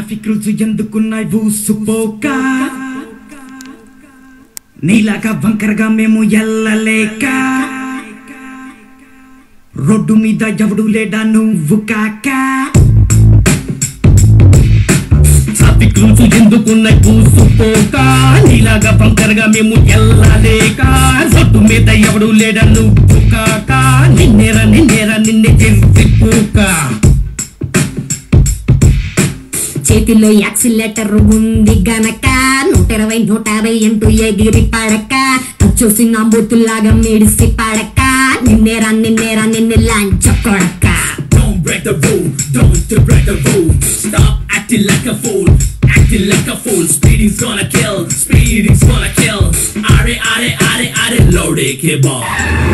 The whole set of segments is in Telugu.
ట్రాఫిక్ రూల్స్ ఎందుకున్నాయి ఊసుపోక నీలాగా వంకరగా మేము ఎల్లలేక రోడ్డు మీద ఎవడు లేడా నువ్వు కాక ట్రాఫిక్ రూల్స్ ఎందుకున్నాయి పూసుకోక నీలాగా పంకరగా మేము ఎల్లలేక రోడ్డు మీద ఎవడు లేడా నువ్వు కాక నిన్నేరా నిన్నేరా నిన్నే చెప్పుక చేతిలో యాక్సిలేటర్ ఉంది గనక నూట ఇరవై నూట అరవై అంటూ ఎగిరి పడక చూసి నా బూతులాగా మెడిసి పడక నిన్నేరా నిన్నేరా నిన్ను లాంచ కొడక Don't break the rule, don't break the rule. Stop acting like a fool, acting like a fool. Speeding's gonna kill, speeding's gonna kill. Are, are, are, are, load it, kebab.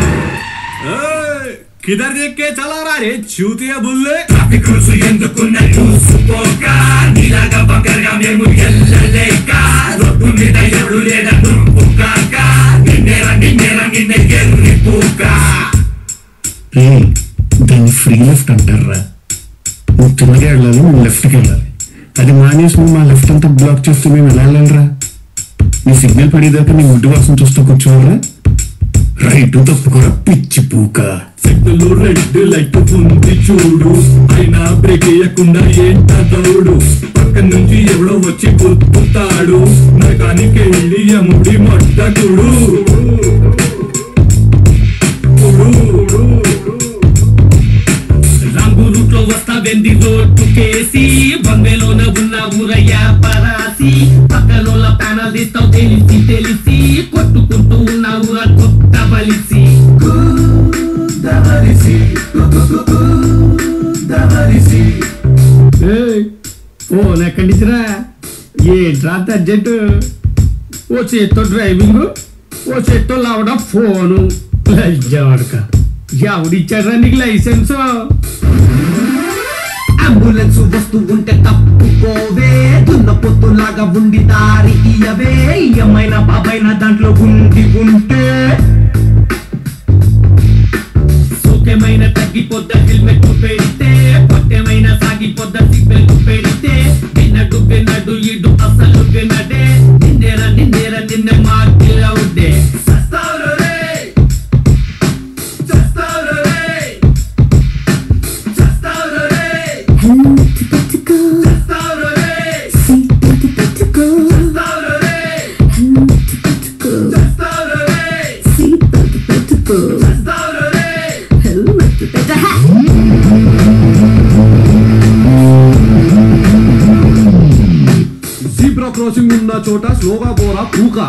किधर देख के चला रहा रे चूतिया बुल्ले ట్రాఫిక్ రూల్స్ ఎందుకున్నాయి చూసుకోక నీలాగా బంకరగా మేము ఎల్లలేక రోడ్డు మీద ఎవడు లేడా నువ్వు కాక నిన్నేరా నిన్నేరా నిన్నే ఎర్రి పూక రే దాన్ని ఫ్రీ లెఫ్ట్ అంటారా నువ్వు తిన్నగా వెళ్ళాలి మేము లెఫ్ట్కి వెళ్ళాలి అది మానేసి నువ్వు మా లెఫ్ట్ అంతా బ్లాక్ చేస్తే మేము ఎలా వెళ్ళాలిరా నీ సిగ్నల్ పడేదాకా నీ ముడ్డు వాసన చూస్తూ కూర్చోవాలా రైట్ తప్పుకోరా పిచ్చి పూక సిగ్నల్ రెడ్ లైట్ ఉంది చూడు అయినా బ్రేక్ వేయకుండా ఏంట తోడు పక్క నుంచి ఎవడో వచ్చి గుర్తుతాడు నరకానికి వెళ్ళి యముడి మట్టకుడు రంగు రూట్ లో వస్తా వెంది రోడ్డు కేసి బంగలోన ఉన్న ఊరయ్య పరాసి పక్కలోల ప్యానల్ తీస్తావు తెలిసి తెలిసి కొట్టుకుంటూ ఉన్న ఊర కొత్త బలిసి ఫోన్ ఎక్కడి నుంచిరా ఏంట్రా అంత అర్జెంటు ఓ చేత్తో డ్రైవింగ్ ఓ చేత్తో లావడం ఫోను లజ్జావడక ఎవడిచ్చాడ్రా నీకు లైసెన్స్ అంబులెన్స్ వస్తూ ఉంటే తప్పుకోవే దున్న పొత్తులాగా ఉండి దారి ఇయ్యవే ఇయ్యమైన బాబైన దాంట్లో ఉండి ఉంటే సోకెమైన తగ్గిపోద్ద హెల్మెట్ పెడితే పొట్టెమైన సాగిపోద్ద సిగ్నల్ పెడితే విన్నట్టు విన్నట్టు ఇటు అసలు విన్నడే నిన్నేర నిన్నేర నిన్న మాట్లాడే సస్తావురు రే సస్తావురు రే సస్తావురు రే సస్తావురు రే సస్తావురు రే సస్తావురు రే సస్తావురు రే జీబ్రా క్రాసింగ్ ఉన్న చోట స్లోగా పోరా పూక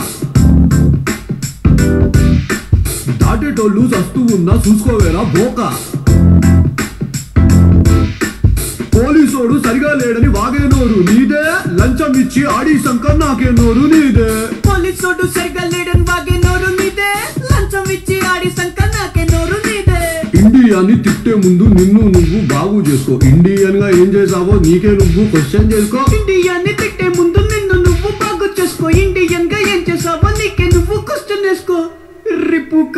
దాటేటోళ్ళు చస్తూ ఉన్నా చూసుకోవేరా బోక పోలీసోడు సరిగా లేడని వాగే నోరు నీదే లంచం ఇచ్చి ఆడి సంక నాకే నోరు నీదే పోలీసోడు సరిగా లేడని వాగే నోరు నీదే లంచం ఇచ్చి ఆడి సంక నాకే నోరు నీదే ఇండియాని తిట్టే ముందు నిన్ను నువ్వు బాగు చేసుకో ఇండియన్ గా ఏం చేసావో నీకే నువ్వు క్వశ్చన్ చేసుకో ఇండియాని తిట్టే ముందు నిన్ను నువ్వు బాగు చేసుకో ఇండియన్ గా ఏం చేసావో నీకే నువ్వు క్వశ్చన్ వేసుకో రిపుక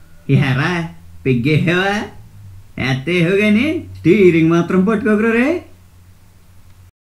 ఎరా పెగ్గేవా ఎత్తే గాని స్టీరింగ్ మాత్రం పట్టుకోకరా రే